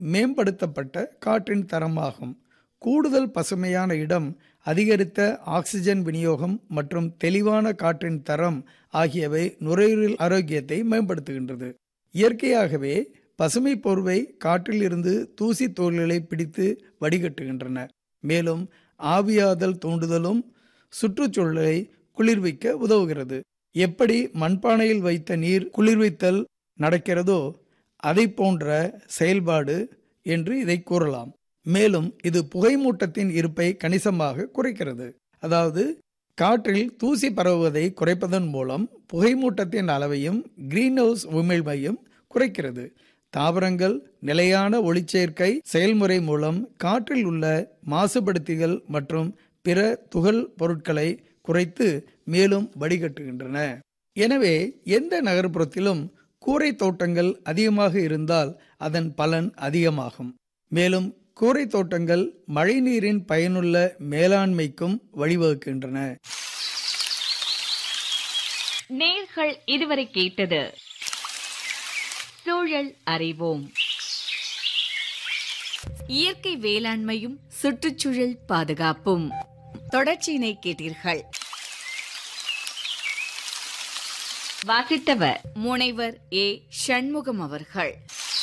மேம்படுத்தப்பட்ட காற்றின் தரமாகும் கூடுதல் பசுமையான இடம் அதிகரித்த ஆக்சிஜன் விநியோகம் மற்றும் தெளிவான காற்றின் தரம் ஆகியவை நுரையீரல் ஆரோக்கியத்தை மேம்படுத்துகின்றது இயற்கையாகவே பசுமை போர்வை காற்றில் இருந்து தூசி தோல்களை பிடித்து வடிகட்டுகின்றன மேலும் ஆவியாதல் தூண்டுதலும் சுற்றுச்சூழலை குளிர்விக்க உதவுகிறது எப்படி மண்பானையில் வைத்த நீர் குளிர்வித்தல் நடக்கிறதோ அதை போன்ற செயல்பாடு என்று இதை கூறலாம் மேலும் இது புகைமூட்டத்தின் இருப்பை கணிசமாக குறைக்கிறது அதாவது காற்றில் தூசி பரவுவதை குறைப்பதன் மூலம் புகைமூட்டத்தின் அளவையும் கிரீன் ஹவுஸ் உமிழ்வையும் குறைக்கிறது தாவரங்கள் நிலையான ஒளிச்சேர்க்கை செயல்முறை மூலம் காற்றில் உள்ள மாசுபடுத்திகள் மற்றும் பிற துகள் பொருட்களை குறைத்து மேலும் வடிகட்டுகின்றன எனவே எந்த நகர்ப்புறத்திலும் கூரை தோட்டங்கள் அதிகமாக இருந்தால் அதன் பலன் அதிகமாகும் மேலும் கூரை தோட்டங்கள் மழைநீரின் பயனுள்ள மேலாண்மைக்கும் வழிவகுக்கின்றன நேர்கள் இதுவரை கேட்டது சூழல் அறிவோம் இயற்கை வேளாண்மையும் சுற்றுச்சூழல் பாதுகாப்பும் தொடர்ச்சியினை கேட்டீர்கள் வாசித்தவர் முனைவர் ஏ சண்முகம் அவர்கள்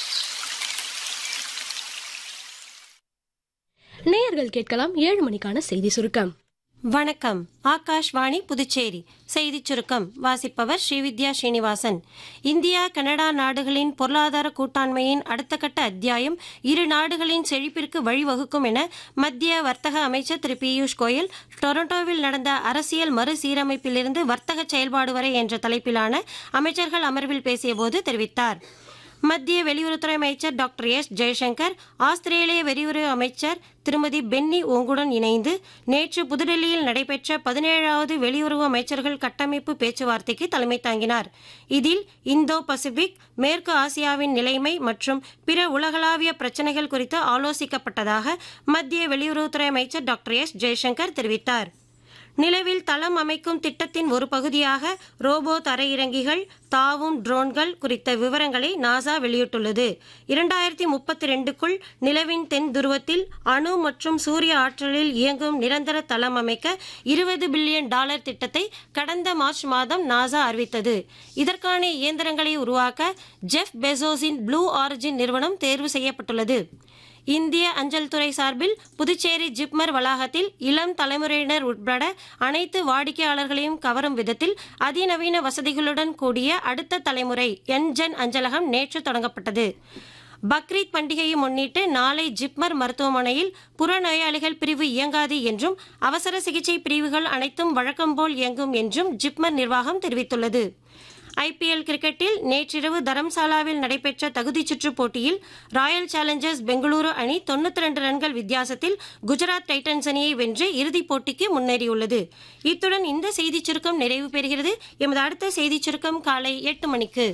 நேயர்கள் கேட்கலாம் ஏழு மணிக்கான செய்தி சுருக்கம் வணக்கம் ஆகாஷ்வாணி புதுச்சேரி செய்திச் சுருக்கம் வாசிப்பவர் ஸ்ரீவித்யா ஸ்ரீனிவாசன் இந்தியா கனடா நாடுகளின் பொருளாதார கூட்டாண்மையின் அடுத்த கட்ட அத்தியாயம் இரு நாடுகளின் செழிப்பிற்கு வழிவகுக்கும் என மத்திய வர்த்தக அமைச்சர் திரு பியூஷ் கோயல் டொரண்டோவில் நடந்த அரசியல் மறுசீரமைப்பிலிருந்து வர்த்தக செயல்பாடு வரை என்ற தலைப்பிலான அமைச்சர்கள் அமர்வில் பேசியபோது தெரிவித்தார் மத்திய வெளியுறவுத்துறை அமைச்சர் டாக்டர் எஸ் ஜெய்சங்கர் ஆஸ்திரேலிய வெளியுறவு அமைச்சர் திருமதி பென்னி ஓங்குடன் இணைந்து நேற்று புதுடெல்லியில் நடைபெற்ற பதினேழாவது வெளியுறவு அமைச்சர்கள் கட்டமைப்பு பேச்சுவார்த்தைக்கு தலைமை தாங்கினார் இதில் இந்தோ பசிபிக் மேற்கு ஆசியாவின் நிலைமை மற்றும் பிற உலகளாவிய பிரச்சினைகள் குறித்து ஆலோசிக்கப்பட்டதாக மத்திய வெளியுறவுத்துறை அமைச்சர் டாக்டர் எஸ் ஜெய்சங்கர் தெரிவித்தார் நிலவில் தளம் அமைக்கும் திட்டத்தின் ஒரு பகுதியாக ரோபோ தரையிறங்கிகள் தாவும் ட்ரோன்கள் குறித்த விவரங்களை நாசா வெளியிட்டுள்ளது இரண்டாயிரத்தி முப்பத்தி ரெண்டுக்குள் நிலவின் தென் துருவத்தில் அணு மற்றும் சூரிய ஆற்றலில் இயங்கும் நிரந்தர தளம் அமைக்க இருபது பில்லியன் டாலர் திட்டத்தை கடந்த மார்ச் மாதம் நாசா அறிவித்தது இதற்கான இயந்திரங்களை உருவாக்க ஜெஃப் பெசோஸின் ப்ளூ ஆரிஜின் நிறுவனம் தேர்வு செய்யப்பட்டுள்ளது இந்திய அஞ்சல் துறை சார்பில் புதுச்சேரி ஜிப்மர் வளாகத்தில் இளம் தலைமுறையினர் உட்பட அனைத்து வாடிக்கையாளர்களையும் கவரும் விதத்தில் அதிநவீன வசதிகளுடன் கூடிய அடுத்த தலைமுறை என்ஜென் அஞ்சலகம் நேற்று தொடங்கப்பட்டது பக்ரீத் பண்டிகையை முன்னிட்டு நாளை ஜிப்மர் மருத்துவமனையில் புறநோயாளிகள் பிரிவு இயங்காது என்றும் அவசர சிகிச்சை பிரிவுகள் அனைத்தும் வழக்கம்போல் இயங்கும் என்றும் ஜிப்மர் நிர்வாகம் தெரிவித்துள்ளது ஐபிஎல் கிரிக்கெட்டில் நேற்றிரவு தரம்சாலாவில் நடைபெற்ற தகுதிச் சுற்றுப் போட்டியில் ராயல் சேலஞ்சர்ஸ் பெங்களூரு அணி தொண்ணூத்தி ரெண்டு ரன்கள் வித்தியாசத்தில் குஜராத் டைட்டன்ஸ் அணியை வென்று இறுதிப் போட்டிக்கு முன்னேறியுள்ளது இத்துடன் இந்த செய்திச் சுருக்கம் நிறைவு பெறுகிறது எமது அடுத்த செய்திச் சுருக்கம் காலை எட்டு மணிக்கு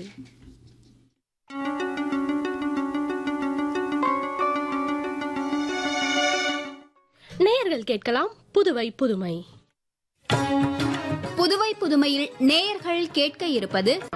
நேயர்கள் கேட்கலாம் புதுவை புதுமை புதுவை புதுமையில் நேயர்கள் கேட்க இருப்பது